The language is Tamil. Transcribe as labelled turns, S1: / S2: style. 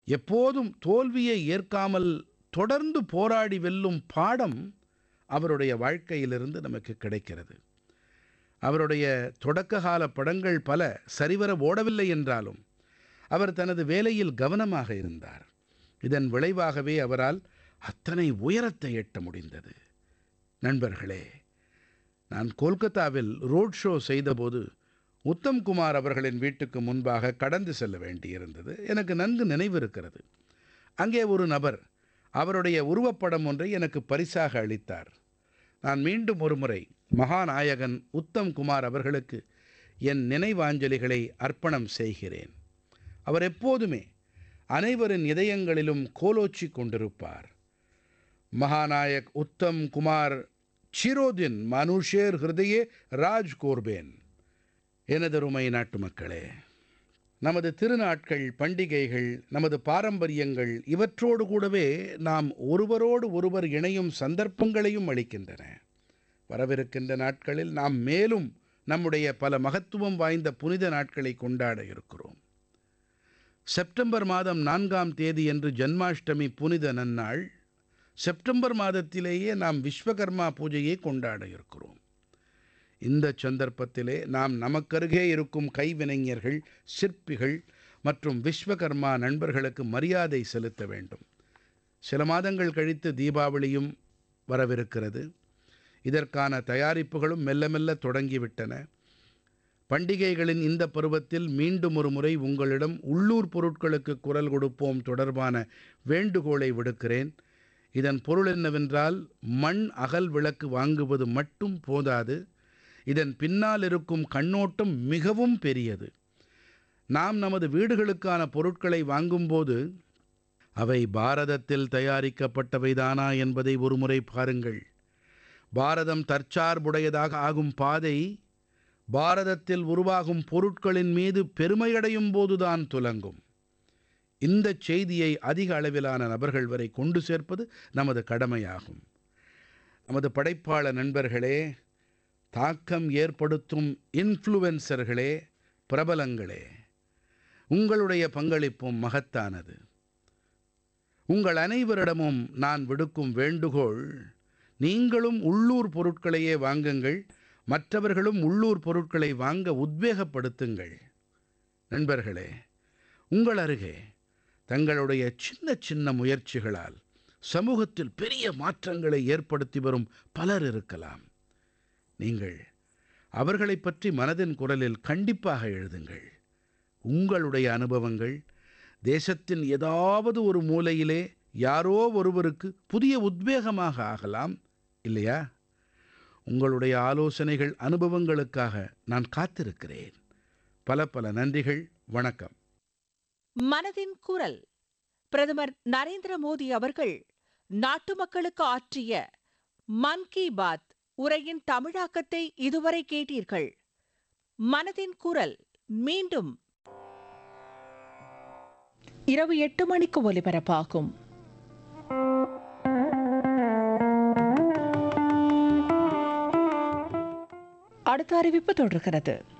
S1: எப்போதும் தோல்வியை ஏற்காமல் தொடர்ந்து போராடி வெல்லும் பாடம் அவருடைய வாழ்க்கையிலிருந்து நமக்கு கிடைக்கிறது அவருடைய தொடக்ககால படங்கள் பல சரிவர ஓடவில்லை என்றாலும் அவர் தனது வேலையில் கவனமாக இருந்தார் இதன் விளைவாகவே அவரால் அத்தனை உயரத்தை எட்ட முடிந்தது நண்பர்களே நான் கோல்கத்தாவில் ரோட் ஷோ செய்தபோது உத்தம் குமார் அவர்களின் வீட்டுக்கு முன்பாக கடந்து செல்ல வேண்டியிருந்தது எனக்கு நன்கு நினைவிருக்கிறது அங்கே ஒரு நபர் அவருடைய உருவப்படம் ஒன்றை எனக்கு பரிசாக அளித்தார் நான் மீண்டும் ஒருமுறை மகாநாயகன் உத்தம் குமார் அவர்களுக்கு என் நினைவாஞ்சலிகளை அர்ப்பணம் செய்கிறேன் அவர் எப்போதுமே அனைவரின் இதயங்களிலும் கோலோச்சி கொண்டிருப்பார் மகாநாயக் உத்தம் குமார் சிரோதின் மனுஷேர் ஹிருதயே ராஜ் கோர்பேன் எனதருமை நாட்டு மக்களே நமது திருநாட்கள் பண்டிகைகள் நமது பாரம்பரியங்கள் இவற்றோடு கூடவே நாம் ஒருவரோடு ஒருவர் இணையும் சந்தர்ப்பங்களையும் அளிக்கின்றன வரவிருக்கின்ற நாட்களில் நாம் மேலும் நம்முடைய பல மகத்துவம் வாய்ந்த புனித நாட்களை கொண்டாட இருக்கிறோம் செப்டம்பர் மாதம் நான்காம் தேதியன்று ஜன்மாஷ்டமி புனித நன்னாள் செப்டம்பர் மாதத்திலேயே நாம் விஸ்வகர்மா பூஜையை கொண்டாட இருக்கிறோம் இந்த சந்தர்ப்பத்திலே நாம் நமக்கருகே இருக்கும் கைவினைஞர்கள் சிற்பிகள் மற்றும் விஸ்வகர்மா நண்பர்களுக்கு மரியாதை செலுத்த வேண்டும் சில மாதங்கள் கழித்து தீபாவளியும் வரவிருக்கிறது இதற்கான தயாரிப்புகளும் மெல்ல மெல்ல தொடங்கிவிட்டன பண்டிகைகளின் இந்த பருவத்தில் மீண்டும் ஒரு முறை உங்களிடம் உள்ளூர் பொருட்களுக்கு குரல் கொடுப்போம் தொடர்பான வேண்டுகோளை விடுக்கிறேன் இதன் பொருள் என்னவென்றால் மண் அகல் விளக்கு வாங்குவது மட்டும் போதாது இதன் பின்னால் இருக்கும் கண்ணோட்டம் மிகவும் பெரியது நாம் நமது வீடுகளுக்கான பொருட்களை வாங்கும்போது அவை பாரதத்தில் தயாரிக்கப்பட்டவைதானா என்பதை ஒருமுறை பாருங்கள் பாரதம் தற்சார்புடையதாக ஆகும் பாதை பாரதத்தில் உருவாகும் பொருட்களின் மீது பெருமையடையும் போதுதான் துலங்கும் இந்த செய்தியை அதிக அளவிலான நபர்கள் வரை கொண்டு சேர்ப்பது நமது கடமையாகும் நமது படைப்பாள நண்பர்களே தாக்கம் ஏற்படுத்தும் இன்ஃப்ளூவன்சர்களே பிரபலங்களே உங்களுடைய பங்களிப்பும் மகத்தானது உங்கள் அனைவரிடமும் நான் விடுக்கும் வேண்டுகோள் நீங்களும் உள்ளூர் பொருட்களையே வாங்குங்கள் மற்றவர்களும் உள்ளூர் பொருட்களை வாங்க உத்வேகப்படுத்துங்கள் நண்பர்களே உங்கள் அருகே தங்களுடைய சின்ன சின்ன முயற்சிகளால் சமூகத்தில் பெரிய மாற்றங்களை ஏற்படுத்தி வரும் பலர் இருக்கலாம் நீங்கள் அவர்களைப் பற்றி மனதின் குரலில் கண்டிப்பாக எழுதுங்கள் உங்களுடைய அனுபவங்கள் தேசத்தின் ஏதாவது ஒரு மூலையிலே யாரோ ஒருவருக்கு புதிய உத்வேகமாக ஆகலாம் இல்லையா உங்களுடைய ஆலோசனைகள் அனுபவங்களுக்காக நான் காத்திருக்கிறேன் பல பல நன்றிகள் வணக்கம்
S2: மனதின் குரல் பிரதமர் நரேந்திர மோடி அவர்கள் நாட்டு மக்களுக்கு ஆற்றிய மன் கி பாத் உரையின் தமிழாக்கத்தை இதுவரை கேட்டீர்கள் மனதின் குரல் மீண்டும்
S3: இரவு எட்டு மணிக்கு ஒலிபரப்பாகும் அடுத்த அறிவிப்பு தொடர்கிறது